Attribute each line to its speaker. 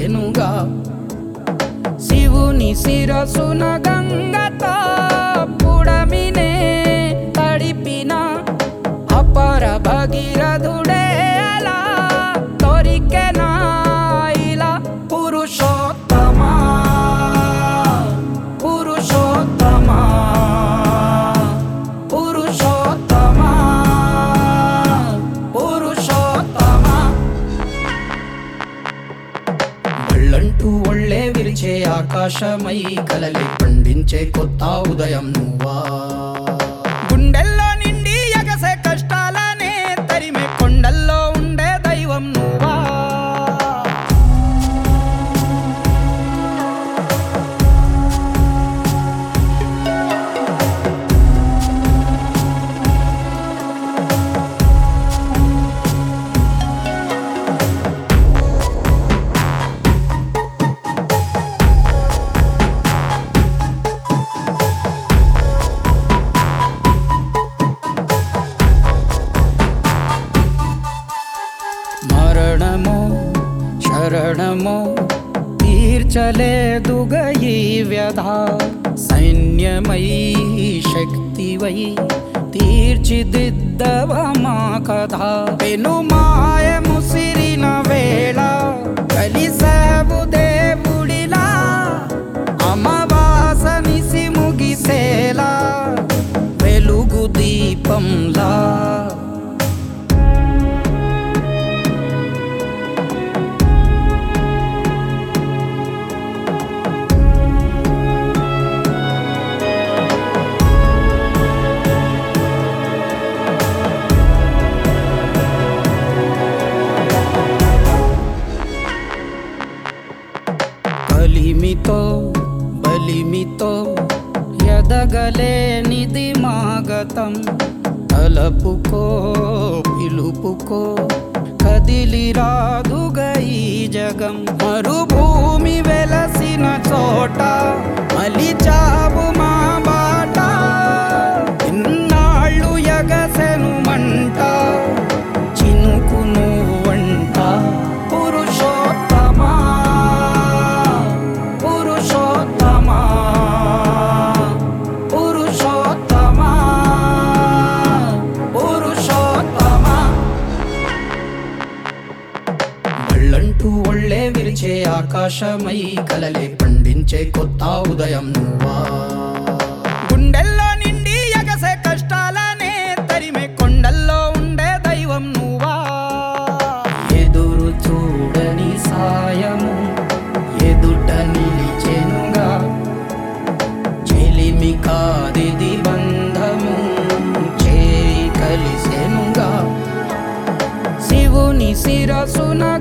Speaker 1: కలిసెనుగా శివుని శిరసున గంగతో పుడమినే తడిపిన అపర భగీరథుడే అలా దొరికెనా ఇలా పురుషోత్తమా పురుషోత్తమా పురుషోత్తమా పురుషోత్తమా ఒళ్ళంటూ ఒళ్ళే విరిచే ఆకాశమై కలలి పండించే కొత్త ఉదయం నువ్వా గుండెల్లో నిండి ఎగసే కష్టాలనే తరిమే కొండల్లో ఉండే దైవం నువ్వా మరణమో శరణమో తీర్చలేదుగ ఈ వ్యధ సైన్యమై శక్తివై తీర్చిదిద్దవ మా కథ పెను మాయ ముసిరిన వేళ కలిసావు దేవుడిలా అమవాస నిసి ముగిసేలా వెలుగు దీపంలా కలిమితో బలిమితో ఎదగలేనిది మాగతం తలపుకో పిలుపుకో కదిలి రాదుగ ఈ జగం మరుభూమి వెలసిన చోట మలిచావు మా బాట ఇన్నాళ్ళు ఎగసెను మంట చినుకు నువ్వంట పురుషోత్తమా పురుషోత్తమా పురుషోత్తమా పురుషోత్తమా ఒళ్ళంటూ ఒళ్ళే విరిచే ఆకాశమై కలలే పండించే కొత్త ఉదయం నువ్వా గుండెల్లో నిండి ఎగసే కష్టాలనే తరిమే కొండల్లో ఉండే దైవం నువ్వా ఎదురు చూడని సాయము ఎదుట నిలిచెనుగా చెలిమి కాదిది బంధము చేయి కలిసెనుగా శివుని శిరసున